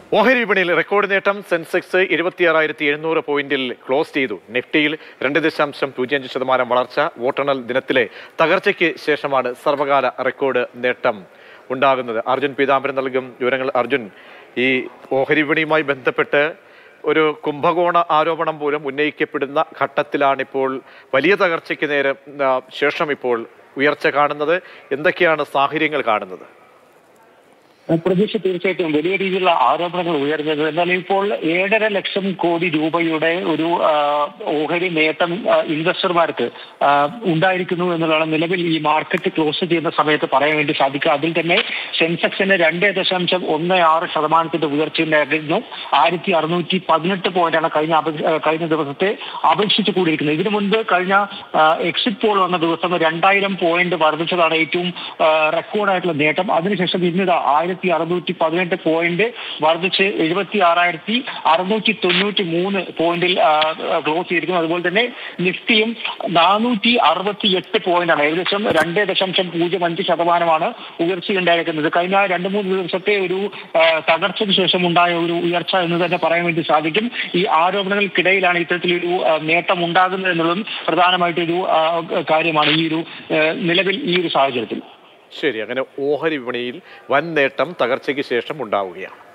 ഓഹരി വിപണിയിൽ റെക്കോർഡ് നേട്ടം സെൻസെക്സ് ഇരുപത്തിയാറായിരത്തി എഴുന്നൂറ് പോയിന്റിൽ ക്ലോസ് ചെയ്തു നിഫ്റ്റിയിൽ രണ്ട് ദശാംശം പൂജ്യം അഞ്ച് ശതമാനം വളർച്ച വോട്ടെണ്ണൽ ദിനത്തിലെ തകർച്ചയ്ക്ക് ശേഷമാണ് സർവകാല റെക്കോർഡ് നേട്ടം ഉണ്ടാകുന്നത് അർജുൻ പീതാംബരൻ നൽകും വിവരങ്ങൾ അർജുൻ ഈ ഓഹരി വിപണിയുമായി ബന്ധപ്പെട്ട് ഒരു കുംഭകോണ ആരോപണം പോലും ഉന്നയിക്കപ്പെടുന്ന ഘട്ടത്തിലാണിപ്പോൾ വലിയ തകർച്ചയ്ക്ക് നേരെ ആ, ശേഷം ഇപ്പോൾ ഉയർച്ച കാണുന്നത് എന്തൊക്കെയാണ് സാഹചര്യങ്ങൾ കാണുന്നത് പ്രതീക്ഷ തീർച്ചയായിട്ടും വലിയ രീതിയിലുള്ള ആരോപണങ്ങൾ ഉയർന്നത് എന്നാൽ ഇപ്പോൾ ഏഴര ലക്ഷം കോടി രൂപയുടെ ഒരു ആ, ഓഹരി നേട്ടം ആ, ഇൻവെസ്റ്റർമാർക്ക് ആ, ഉണ്ടായിരിക്കുന്നു എന്നുള്ളതാണ് നിലവിൽ ഈ മാർക്കറ്റ് ക്ലോസ് ചെയ്യുന്ന സമയത്ത് പറയാൻ വേണ്ടി സാധിക്കുക അതിൽ തന്നെ സെൻസെക്സിന് രണ്ട് ദശാംശം ഒന്ന് ആറ് ശതമാനത്തിന്റെ ഉയർച്ചയുണ്ടായിരുന്നു ആയിരത്തി അറുന്നൂറ്റി പതിനെട്ട് പോയിന്റാണ് കഴിഞ്ഞ അപേ- ആ, കഴിഞ്ഞ ദിവസത്തെ അപേക്ഷിച്ച് കൂടിയിരിക്കുന്നത് ഇതിനു മുൻപ് കഴിഞ്ഞ എക്സിറ്റ് പോൾ വന്ന ദിവസം രണ്ടായിരം പോയിന്റ് വർദ്ധിച്ചതാണ് ഏറ്റവും ആ, റെക്കോർഡായിട്ടുള്ള നേട്ടം അതിനുശേഷം ഇന്നിത് ആയിരത്തി അറുന്നൂറ്റി പതിനെട്ട് പോയിന്റ് വർദ്ധിച്ച് എഴുപത്തി ആറായിരത്തി അറുന്നൂറ്റി തൊണ്ണൂറ്റി മൂന്ന് പോയിന്റിൽ ആ, ക്ലോസ് ചെയ്തിരിക്കുന്നു അതുപോലെ തന്നെ നിഫ്റ്റിയും നാനൂറ്റി അറുപത്തി എട്ട് പോയിന്റാണ് ഏകദേശം രണ്ട് ദശാംശം പൂജ്യം അഞ്ച് ശതമാനമാണ് ഉയർച്ചയുണ്ടായിരിക്കുന്നത് കഴിഞ്ഞ രണ്ട് മൂന്ന് ദിവസത്തെ ഒരു ആ, തകർച്ചയ്ക്ക് ശേഷം ഉണ്ടായ ഒരു ഉയർച്ച എന്ന് തന്നെ പറയാൻ വേണ്ടി സാധിക്കും ഈ ആരോപണങ്ങൾക്കിടയിലാണ് ഇത്തരത്തിലൊരു ആ, നേട്ടം ഉണ്ടാകുന്നത് എന്നുള്ളതും പ്രധാനമായിട്ടൊരു ആ, കാര്യമാണ് ഈ ഒരു ആ, നിലവിൽ ഈ ഒരു സാഹചര്യത്തിൽ ശരി അങ്ങനെ ഓഹരി വിപണിയിൽ വൻ നേട്ടം തകർച്ചയ്ക്ക് ശേഷം ഉണ്ടാവുകയാണ്